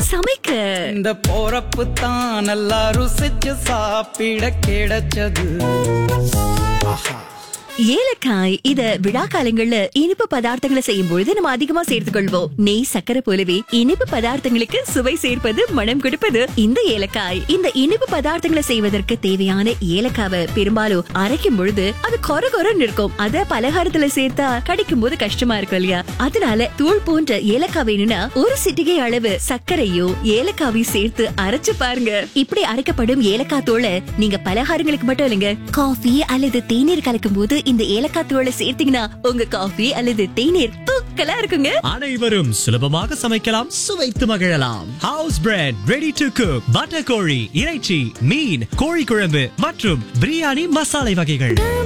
சமைக்க இந்த போறப்பு தான் நல்லா ருசிச்சு சாப்பிட கிடைச்சது ஏலக்காய் இத விழா காலங்கள்ல இனிப்பு பதார்த்தங்களை செய்யும் பொழுது நம்ம அதிகமா சேர்த்துக் கொள்வோம் நெய் சக்கரை போலவே இனிப்பு பதார்த்தங்களுக்கு சுவை சேர்ப்பது மனம் கொடுப்பது இந்த ஏலக்காய் இந்த இனிப்பு பதார்த்தங்களை செய்வதற்கு தேவையான ஏலக்காவை பெரும்பாலும் அரைக்கும் பொழுது அது கொர கொரன்னு இருக்கும் அத பலகாரத்துல சேர்த்தா கடிக்கும் போது கஷ்டமா இருக்கும் இல்லையா அதனால தூள் போன்ற ஏலக்காய் வேணும்னா ஒரு சிட்டிகை அளவு சர்க்கரையும் ஏலக்காவையும் சேர்த்து அரைச்சு பாருங்க இப்படி அரைக்கப்படும் ஏலக்காய் தூளை நீங்க பலகாரங்களுக்கு மட்டும் இல்லைங்க காஃபி அல்லது தேநீர் கலக்கும் போது இந்த ஏலக்காய் தூளை சேர்த்தீங்கன்னா உங்க காஃபி அல்லது தேநீர் தூக்கலா இருக்குங்க அனைவரும் சுலபமாக சமைக்கலாம் சுவைத்து மகிழலாம் house bread ready to cook butter கோழி இறைச்சி மீன் கோழி குழம்பு மற்றும் பிரியாணி மசாலை வகைகள்